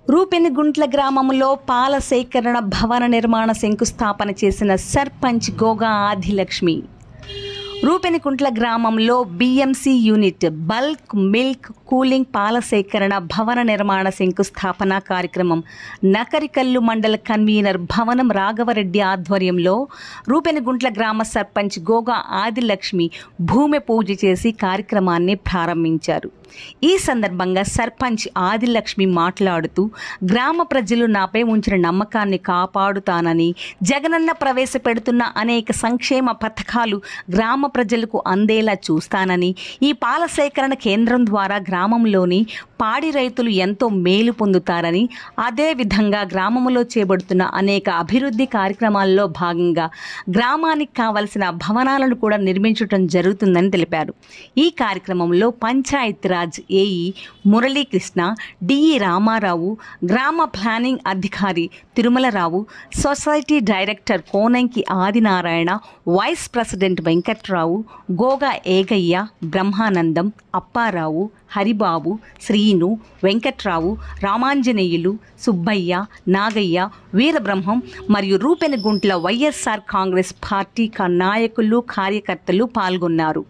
రూపెనిగుంట్ల గ్రామంలో పాల సేకరణ భవన నిర్మాణ శంకుస్థాపన చేసిన సర్పంచ్ గోగా ఆదిలక్ష్మి రూపెనికుంట్ల గ్రామంలో BMC unit bulk milk cooling పాల సేకరణ భవన నిర్మాణ శంకుస్థాపన కార్యక్రమం నకరికల్లు మండల కన్వీనర్ భవనం రాఘవరెడ్డి ఆధ్వర్యంలో రూపెనిగుంట్ల గ్రామ సర్పంచ్ గోగా ఆదిలక్ష్మి భూమి పూజ చేసి కార్యక్రమాన్ని ప్రారంభించారు ఈ సందర్భంగా సర్పంచ్ ఆదిలక్ష్మి మాట్లాడుతూ గ్రామ ప్రజలు నాపై ఉంచిన నమ్మకాన్ని కాపాడుతానని జగనన్న ప్రవేశపెడుతున్న అనేక సంక్షేమ పథకాలు గ్రామ ప్రజలకు అందేలా చూస్తానని ఈ పాల సేకరణ కేంద్రం ద్వారా గ్రామంలోని పాడి రైతులు ఎంతో మేలు పొందుతారని అదేవిధంగా గ్రామంలో చేపడుతున్న అనేక అభివృద్ధి కార్యక్రమాల్లో భాగంగా గ్రామానికి కావలసిన భవనాలను కూడా నిర్మించడం జరుగుతుందని తెలిపారు ఈ కార్యక్రమంలో పంచాయతీరాజ్ ఏఈ మురళీకృష్ణ డిఈ రామారావు గ్రామ ప్లానింగ్ అధికారి Tirumalarao society director Konanki Adinarayana vice president Venkatrao Goga Egayya Brahmanandam Apparao Haribabu Srinu Venkatrao Ramanjaneyulu Subbayya Nagayya Veerabrahmam మరియు రూపెనగుంట్ల వైఎస్ఆర్ కాంగ్రెస్ పార్టీ కా- నాయకులు కార్యకర్తలు పాల్గొన్నారు